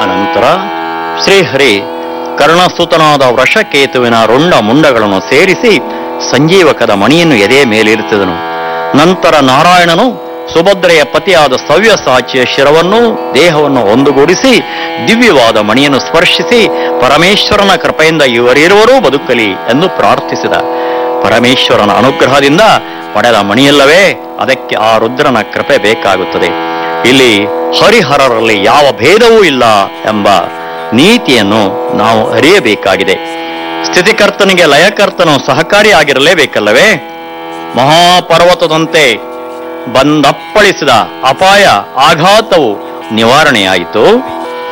ಅನಂತರ ಶ್ರೀಹರಿ ಕರ್ಣಸುತನಾದ ವೃಷಕೇತುವಿನ ರುಂಡ ಮುಂಡಗಳನ್ನು ಸೇರಿಸಿ ಸಂಜೀವಕದ ಮಣಿಯನ್ನು ಎದೆಯ ಮೇಲಿರಿಸಿದನು ನಂತರ ನಾರಾಯಣನು ಸುಭದ್ರೆಯ ಪತಿಯಾದ ಸವ್ಯಸಾಚಿಯ ಶಿರವನ್ನು ದೇಹವನ್ನು ಒಂದುಗೂಡಿಸಿ ದಿವ್ಯವಾದ ಮಣಿಯನ್ನು ಸ್ಪರ್ಶಿಸಿ ಪರಮೇಶ್ವರನ ಕೃಪೆಯಿಂದ ಇವರಿರುವರೂ ಬದುಕಲಿ ಎಂದು ಪ್ರಾರ್ಥಿಸಿದ ಪರಮೇಶ್ವರನ ಅನುಗ್ರಹದಿಂದ ಪಡೆದ ಮಣಿಯಲ್ಲವೇ ಅದಕ್ಕೆ ಆ ರುದ್ರನ ಕೃಪೆ ಬೇಕಾಗುತ್ತದೆ ಇಲ್ಲಿ ಹರಿಹರರಲ್ಲಿ ಯಾವ ಭೇದವೂ ಇಲ್ಲ ಎಂಬ ನೀತಿಯನ್ನು ನಾವು ಅರಿಯಬೇಕಾಗಿದೆ ಸ್ಥಿತಿಕರ್ತನಿಗೆ ಲಯಕರ್ತನು ಸಹಕಾರಿಯಾಗಿರಲೇಬೇಕಲ್ಲವೇ ಮಹಾಪರ್ವತದಂತೆ ಬಂದಪ್ಪಳಿಸಿದ ಅಪಾಯ ಆಘಾತವು ನಿವಾರಣೆಯಾಯಿತು